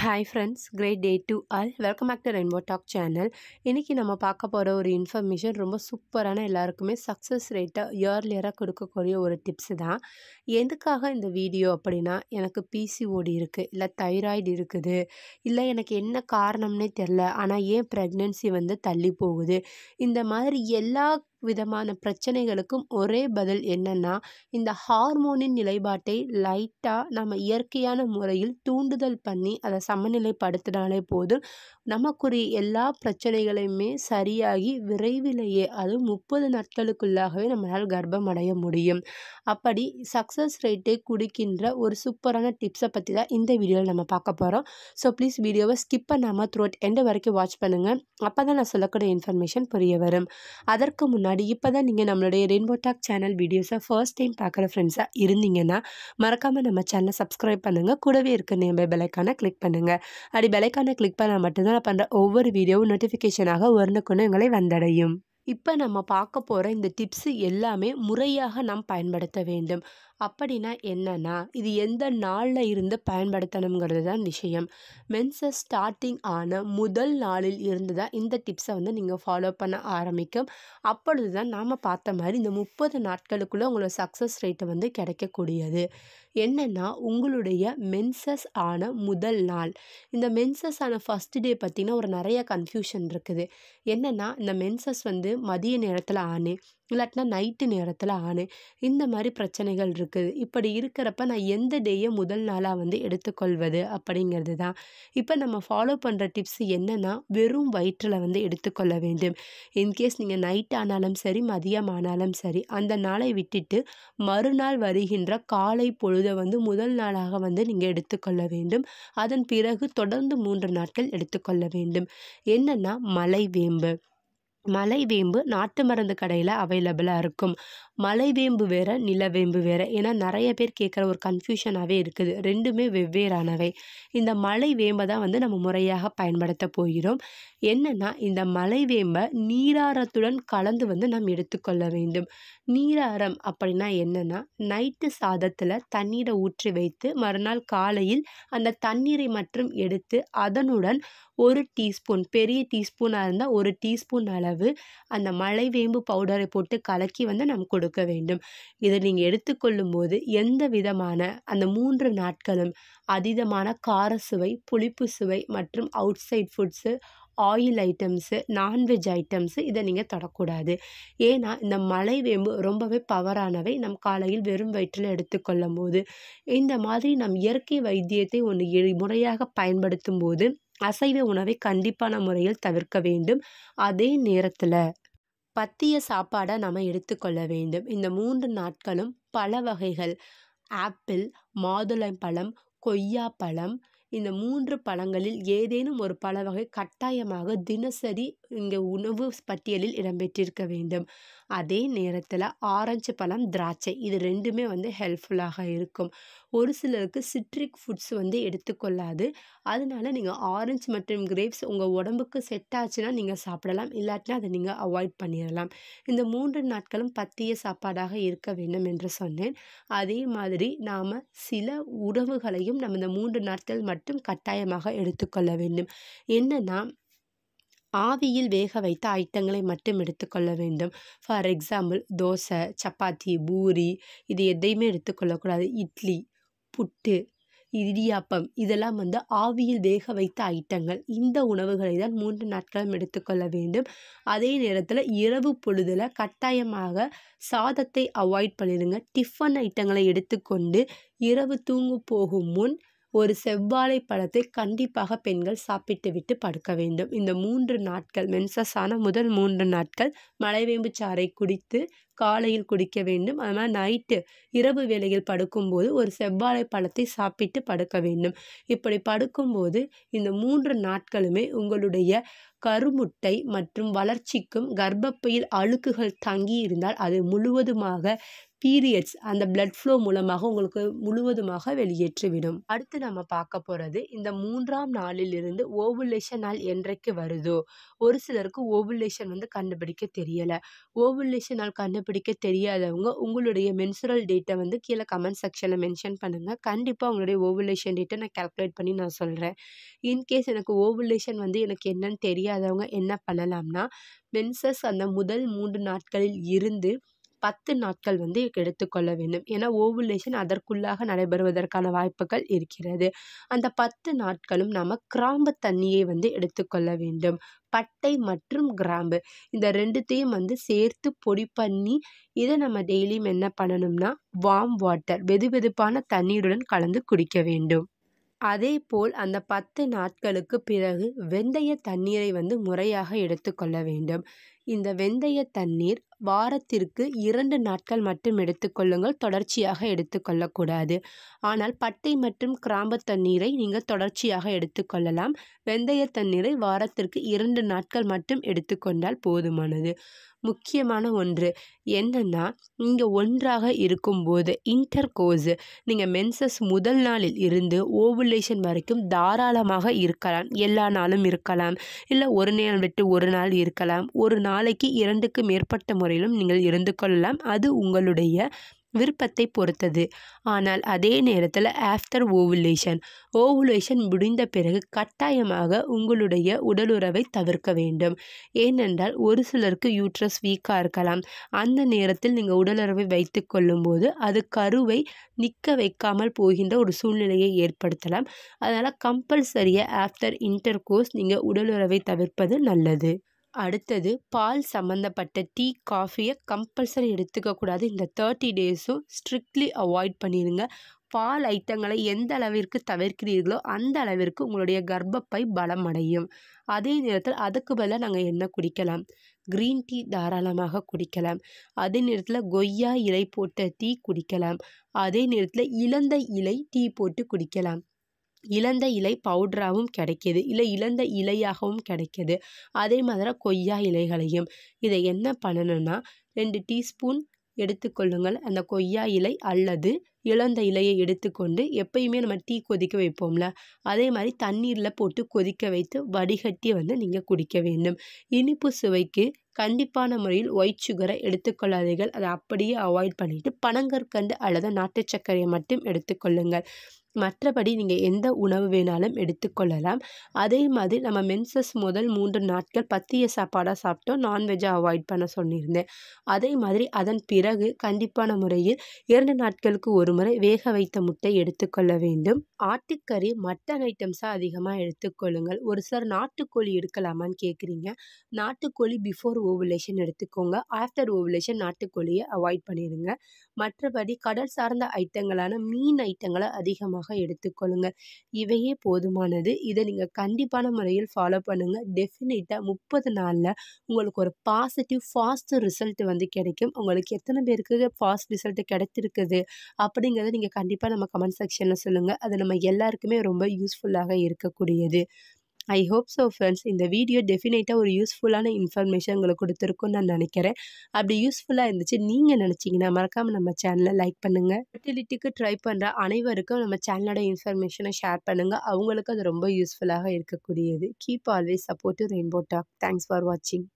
hi friends great day to all welcome back to Rainbow Talk channel இன்றைக்கி நம்ம பார்க்க போகிற ஒரு இன்ஃபர்மேஷன் ரொம்ப சூப்பரான எல்லாருக்குமே சக்ஸஸ் ரேட்டை இயர்லியராக கொடுக்கக்கூடிய ஒரு டிப்ஸு தான் எதுக்காக இந்த வீடியோ அப்படின்னா எனக்கு பிசிஓடி இருக்குது இல்லை தைராய்டு இருக்குது இல்லை எனக்கு என்ன காரணம்னே தெரில ஆனால் ஏன் ப்ரெக்னென்சி வந்து தள்ளி போகுது இந்த மாதிரி எல்லா விதமான பிரச்சனைகளுக்கும் ஒரே பதில் என்னன்னா இந்த ஹார்மோனின் நிலைப்பாட்டை லைட்டாக நம்ம இயற்கையான முறையில் தூண்டுதல் பண்ணி அதை சமநிலைப்படுத்தினாலே போதும் நமக்குரிய எல்லா பிரச்சனைகளையுமே சரியாகி விரைவிலேயே அது முப்பது நாட்களுக்குள்ளாகவே நம்மளால் கர்ப்பம் அடைய முடியும் அப்படி சக்ஸஸ் ரேட்டை குடிக்கின்ற ஒரு சூப்பரான டிப்ஸை பற்றி தான் இந்த வீடியோவில் நம்ம பார்க்க போகிறோம் ஸோ ப்ளீஸ் வீடியோவை ஸ்கிப் பண்ணாமல் த்ரூட் எண்டு வரைக்கும் வாட்ச் பண்ணுங்கள் அப்போ தான் நான் சொல்லக்கூடிய இன்ஃபர்மேஷன் புரிய வரும் அதற்கு முன்னாடி இப்போ தான் நீங்கள் நம்மளுடைய ரெயின்போ டாக் சேனல் வீடியோஸை ஃபர்ஸ்ட் டைம் பார்க்குற ஃப்ரெண்ட்ஸாக இருந்தீங்கன்னா மறக்காமல் நம்ம சேனலை சப்ஸ்கிரைப் பண்ணுங்கள் கூடவே இருக்க நேம் பெலைக்கான கிளிக் பண்ணுங்கள் அப்படி பெலைக்கான கிளிக் பண்ணால் மட்டும்தான் நான் பண்ணுற ஒவ்வொரு வீடியோவும் நோட்டிஃபிகேஷனாக ஒன்றுக்குன்னு உங்களை வந்தடையும் இப்போ நம்ம பார்க்க போகிற இந்த டிப்ஸு எல்லாமே முறையாக நாம் பயன்படுத்த வேண்டும் அப்படின்னா என்னன்னா இது எந்த நாளில் இருந்து பயன்படுத்தணுங்கிறது தான் விஷயம் மென்சஸ் ஸ்டார்டிங் ஆன முதல் நாளில் இருந்து தான் இந்த டிப்ஸை வந்து நீங்கள் ஃபாலோ பண்ண ஆரம்பிக்கும் அப்பொழுது தான் நாம் பார்த்த மாதிரி இந்த முப்பது நாட்களுக்குள்ளே உங்களோட சக்ஸஸ் ரேட்டு வந்து கிடைக்கக்கூடியது என்னென்னா உங்களுடைய மென்சஸ் ஆன முதல் நாள் இந்த மென்சஸ் ஆன ஃபஸ்ட் டே பார்த்திங்கன்னா ஒரு நிறைய கன்ஃபியூஷன் இருக்குது என்னென்னா இந்த மென்சஸ் வந்து மதிய நேரத்தில் ஆணு இல்லாட்டினா நைட்டு நேரத்தில் ஆணு இந்த மாதிரி பிரச்சனைகள் இருக்குது இப்படி இருக்கிறப்ப நான் எந்த டேயை முதல் நாளாக வந்து எடுத்துக்கொள்வது அப்படிங்கிறது தான் இப்போ நம்ம ஃபாலோ பண்ணுற டிப்ஸ் என்னென்னா வெறும் வயிற்றில் வந்து எடுத்துக்கொள்ள வேண்டும் இன்கேஸ் நீங்கள் நைட் ஆனாலும் சரி மதியம் ஆனாலும் சரி அந்த நாளை விட்டுட்டு மறுநாள் வருகின்ற காலை பொழுதை வந்து முதல் நாளாக வந்து நீங்கள் எடுத்துக்கொள்ள வேண்டும் அதன் பிறகு தொடர்ந்து மூன்று நாட்கள் எடுத்துக்கொள்ள வேண்டும் என்னென்னா மலைவேம்பு மலைவேம்பு நாட்டு மருந்து கடையில் அவைலபிளாக இருக்கும் மலைவேம்பு வேறு நிலவேம்பு வேறு ஏன்னா நிறைய பேர் கேட்குற ஒரு கன்ஃபியூஷனாகவே இருக்குது ரெண்டுமே வெவ்வேறானவை இந்த மலைவேம்பை தான் வந்து நம்ம முறையாக பயன்படுத்த போகிறோம் என்னென்னா இந்த மலைவேம்பை நீராரத்துடன் கலந்து வந்து நாம் எடுத்துக்கொள்ள வேண்டும் நீராரம் அப்படின்னா என்னென்னா நைட்டு சாதத்தில் தண்ணீரை ஊற்றி வைத்து மறுநாள் காலையில் அந்த தண்ணீரை மட்டும் எடுத்து அதனுடன் ஒரு டீஸ்பூன் பெரிய டீஸ்பூனாக இருந்தால் ஒரு டீஸ்பூன் அளவு அந்த மலைவேம்பு பவுடரை போட்டு கலக்கி வந்து நம்ம கொடுக்க வேண்டும் இதை நீங்கள் எடுத்துக்கொள்ளும் போது எந்த விதமான அந்த மூன்று நாட்களும் அதீதமான கார சுவை புளிப்பு சுவை மற்றும் out side foods oil items non veg items இதை நீங்கள் தொடக்கூடாது ஏன்னா இந்த மலைவேம்பு ரொம்பவே பவரானவை நம் காலையில் வெறும் வயிற்றில் எடுத்துக்கொள்ளும் போது இந்த மாதிரி நம் இயற்கை வைத்தியத்தை ஒன்று முறையாக பயன்படுத்தும் போது அசைவ உணவை கண்டிப்பான முறையில் தவிர்க்க வேண்டும் அதே நேரத்தில் பத்திய சாப்பாடை நம்ம எடுத்துக்கொள்ள வேண்டும் இந்த மூன்று நாட்களும் பல வகைகள் ஆப்பிள் மாதுளம்பழம் கொய்யாப்பழம் இந்த மூன்று பழங்களில் ஏதேனும் ஒரு பழ வகை கட்டாயமாக தினசரி இங்கே உணவு பட்டியலில் இடம்பெற்றிருக்க வேண்டும் அதே நேரத்தில் ஆரஞ்சு பழம் திராட்சை இது ரெண்டுமே வந்து ஹெல்ப்ஃபுல்லாக இருக்கும் ஒரு சிலருக்கு சிட்ரிக் ஃபுட்ஸ் வந்து எடுத்துக்கொள்ளாது அதனால நீங்கள் ஆரஞ்சு மற்றும் கிரேப்ஸ் உங்கள் உடம்புக்கு செட் ஆச்சுன்னா நீங்கள் சாப்பிடலாம் இல்லாட்டினா அதை நீங்கள் அவாய்ட் பண்ணிடலாம் இந்த மூன்று நாட்களும் பத்திய சாப்பாடாக இருக்க வேண்டும் என்று சொன்னேன் அதே மாதிரி நாம் சில உணவுகளையும் நம்ம இந்த மூன்று நாட்கள் மட்டும் கட்டாயமாக எடுத்துக்கொள்ள வேண்டும் என்னென்னா ஆவியில் வேக வைத்த ஐட்டங்களை மட்டும் எடுத்துக்கொள்ள வேண்டும் ஃபார் எக்ஸாம்பிள் தோசை சப்பாத்தி பூரி இது எதையுமே எடுத்துக்கொள்ளக்கூடாது இட்லி புட்டு இடியாப்பம் இதெல்லாம் வந்து ஆவியில் வேக வைத்த ஐட்டங்கள் இந்த உணவுகளை தான் மூன்று நாட்களும் எடுத்துக்கொள்ள வேண்டும் அதே நேரத்தில் இரவு பொழுதில் கட்டாயமாக சாதத்தை அவாய்ட் பண்ணிடுங்க டிஃபன் ஐட்டங்களை எடுத்துக்கொண்டு இரவு தூங்கு போகும் முன் ஒரு செவ்வாழை பழத்தை கண்டிப்பாக பெண்கள் சாப்பிட்டு விட்டு படுக்க வேண்டும் இந்த மூன்று நாட்கள் மென்சஸான முதல் மூன்று நாட்கள் மலைவேம்பு சாறை குடித்து காலையில் குடிக்க வேண்டும் அது மாதிரி நைட்டு இரவு வேளையில் படுக்கும்போது ஒரு செவ்வாழை பழத்தை சாப்பிட்டு படுக்க வேண்டும் இப்படி படுக்கும்போது இந்த மூன்று நாட்களுமே உங்களுடைய கருமுட்டை மற்றும் வளர்ச்சிக்கும் கர்ப்பப்பையில் அழுக்குகள் தங்கி இருந்தால் அது முழுவதுமாக பீரியட்ஸ் அந்த பிளட் ஃப்ளோ மூலமாக உங்களுக்கு முழுவதுமாக வெளியேற்றிவிடும் அடுத்து நம்ம பார்க்க போகிறது இந்த மூன்றாம் நாளிலிருந்து ஓவுலேஷன் நாள் என்றைக்கு வருதோ ஒரு சிலருக்கு ஓவுலேஷன் வந்து கண்டுபிடிக்க தெரியலை ஓவுலேஷன் நாள் கண்டுபிடி கண்டுபிடிக்க தெரியாதவங்க உங்களுடைய மென்சுரல் டேட்டை வந்து கீழே கமெண்ட் செக்ஷனில் மென்ஷன் பண்ணுங்கள் கண்டிப்பாக உங்களுடைய ஓவுலேஷன் டேட்டை நான் கால்குலேட் பண்ணி நான் சொல்கிறேன் இன்கேஸ் எனக்கு ஓவுலேஷன் வந்து எனக்கு என்னன்னு தெரியாதவங்க என்ன பண்ணலாம்னா மென்சஸ் அந்த முதல் மூன்று நாட்களில் இருந்து பத்து நாட்கள் வந்து எடுத்துக்கொள்ள வேண்டும் ஏன்னா ஓவுலேஷன் அதற்குள்ளாக நடைபெறுவதற்கான வாய்ப்புகள் இருக்கிறது அந்த பத்து நாட்களும் நாம் கிராம்பு தண்ணியை வந்து எடுத்துக்கொள்ள வேண்டும் பட்டை மற்றும் கிராம்பு இந்த ரெண்டுத்தையும் வந்து சேர்த்து பொடி பண்ணி இதை நம்ம டெய்லியும் என்ன பண்ணணும்னா வார்ம் வாட்டர் வெது வெதுப்பான தண்ணீருடன் கலந்து குடிக்க வேண்டும் அதே போல் அந்த பத்து நாட்களுக்கு பிறகு வெந்தய தண்ணீரை வந்து முறையாக எடுத்துக்கொள்ள வேண்டும் இந்த வெந்தய தண்ணீர் வாரத்திற்கு இரண்டு நாட்கள் மட்டும் எடுத்துக்கொள்ளுங்கள் தொடர்ச்சியாக எடுத்துக்கொள்ளக்கூடாது ஆனால் பட்டை மற்றும் கிராம்பு தண்ணீரை நீங்கள் தொடர்ச்சியாக எடுத்துக்கொள்ளலாம் வெந்தய தண்ணீரை வாரத்திற்கு இரண்டு நாட்கள் மட்டும் எடுத்துக்கொண்டால் போதுமானது முக்கியமான ஒன்று என்னென்னா இங்கே ஒன்றாக இருக்கும்போது இன்டர் கோர்ஸ் நீங்கள் மென்சஸ் முதல் நாளில் இருந்து ஓவுலேஷன் வரைக்கும் தாராளமாக இருக்கலாம் எல்லா நாளும் இருக்கலாம் இல்லை ஒரு நாள் விட்டு ஒரு நாள் இருக்கலாம் ஒரு நாளைக்கு இரண்டுக்கு மேற்பட்ட முறையிலும் நீங்கள் இருந்து கொள்ளலாம் அது உங்களுடைய விருப்பத்தை பொறுத்தது ஆனால் அதே நேரத்தில் ஆஃப்டர் ஓவுலேஷன் ஓவுலேஷன் முடிந்த பிறகு கட்டாயமாக உங்களுடைய உடலுறவை தவிர்க்க வேண்டும் ஏனென்றால் ஒரு சிலருக்கு யூட்ரஸ் வீக்காக இருக்கலாம் அந்த நேரத்தில் நீங்கள் உடலுறவை வைத்து கொள்ளும்போது அது கருவை நிற்க வைக்காமல் போகின்ற ஒரு சூழ்நிலையை ஏற்படுத்தலாம் அதனால் கம்பல்சரியாக ஆஃப்டர் இன்டர் கோர்ஸ் நீங்கள் உடலுறவை தவிர்ப்பது நல்லது அடுத்தது பால் சம்மந்தப்பட்ட டீ காஃபியை கம்பல்சரி எடுத்துக்கக்கூடாது இந்த தேர்ட்டி டேஸும் ஸ்ட்ரிக்ட்லி அவாய்ட் பண்ணிடுங்க பால் ஐட்டங்களை எந்த அளவிற்கு தவிர்க்கிறீர்களோ அந்த அளவிற்கு உங்களுடைய கர்ப்பப்பை பலமடையும் அதே நேரத்தில் அதுக்கு பதிலாக நாங்கள் என்ன குடிக்கலாம் க்ரீன் டீ தாராளமாக குடிக்கலாம் அதே நேரத்தில் கொய்யா இலை போட்ட டீ குடிக்கலாம் அதே நேரத்தில் இலந்த இலை டீ போட்டு குடிக்கலாம் இலந்த இலை பவுட்ராகவும் கிடைக்கிது இல்லை இலந்த இலையாகவும் கிடைக்கிது அதே மாதிரி கொய்யா இலைகளையும் இதை என்ன பண்ணணும்னா ரெண்டு டீஸ்பூன் எடுத்துக்கொள்ளுங்கள் அந்த கொய்யா இலை அல்லது இழந்த இலையை எடுத்துக்கொண்டு எப்பயுமே நம்ம டீ கொதிக்க வைப்போம்ல அதே மாதிரி தண்ணீரில் போட்டு கொதிக்க வைத்து வடிகட்டி வந்து நீங்கள் குடிக்க வேண்டும் இனிப்பு சுவைக்கு கண்டிப்பான முறையில் ஒயிட் சுகரை எடுத்துக்கொள்ளாதீர்கள் அதை அப்படியே அவாய்ட் பண்ணிவிட்டு பனங்கற்கண்டு அல்லது நாட்டு சர்க்கரையை மட்டும் எடுத்துக்கொள்ளுங்கள் மற்றபடி நீங்கள் எந்த உணவு வேணாலும் எடுத்துக்கொள்ளலாம் அதே மாதிரி நம்ம மென்சஸ் முதல் மூன்று நாட்கள் பத்திய சாப்பாடாக சாப்பிட்டோம் நான்வெஜ்ஜை அவாய்ட் பண்ண சொல்லியிருந்தேன் அதே மாதிரி அதன் பிறகு கண்டிப்பான முறையில் இரண்டு நாட்களுக்கு ஒரு முறை வேக வைத்த முட்டை எடுத்துக்கொள்ள வேண்டும் ஆட்டுக்கறி மட்டன் ஐட்டம்ஸாக அதிகமாக எடுத்துக்கொள்ளுங்கள் ஒரு சிலர் நாட்டுக்கோழி எடுக்கலாமான்னு கேட்குறீங்க நாட்டுக்கோழி பிஃபோர் ஓவுலேஷன் எடுத்துக்கோங்க ஆஃப்டர் ஓவுலேஷன் நாட்டுக்கோழியை அவாய்ட் பண்ணிடுங்க மற்றபடி கடல் சார்ந்த ஐட்டங்களான மீன் ஐட்டங்களை அதிகமாக எடுத்துக்கொள்ளுங்க இவையே போதுமானது இதை நீங்கள் கண்டிப்பான முறையில் ஃபாலோ பண்ணுங்கள் டெஃபினட்டாக முப்பது நாளில் உங்களுக்கு ஒரு பாசிட்டிவ் ஃபாஸ்ட் ரிசல்ட் வந்து கிடைக்கும் உங்களுக்கு எத்தனை பேருக்கு ஃபாஸ்ட் ரிசல்ட் கிடைத்திருக்குது அப்படிங்கிறத நீங்கள் கண்டிப்பாக நம்ம கமெண்ட் செக்ஷனில் சொல்லுங்கள் அது நம்ம எல்லாருக்குமே ரொம்ப யூஸ்ஃபுல்லாக இருக்கக்கூடியது ஐ ஹோப் ஸோ ஃப்ரெண்ட்ஸ் இந்த வீடியோ டெஃபினட்டாக ஒரு யூஸ்ஃபுல்லான இன்ஃபர்மேஷன் உங்களுக்கு கொடுத்துருக்குன்னு நான் நினைக்கிறேன் அப்படி யூஸ்ஃபுல்லாக இருந்துச்சு நீங்கள் நினச்சிங்கன்னா மறக்காமல் நம்ம சேனலை லைக் பண்ணுங்கள் ஃபெர்டிலிட்டிக்கு ட்ரை பண்ணுற அனைவருக்கும் நம்ம சேனலோட இன்ஃபர்மேஷனை ஷேர் பண்ணுங்கள் அவங்களுக்கு அது ரொம்ப யூஸ்ஃபுல்லாக இருக்கக்கூடியது keep always support to Rainbow Talk thanks for வாட்சிங்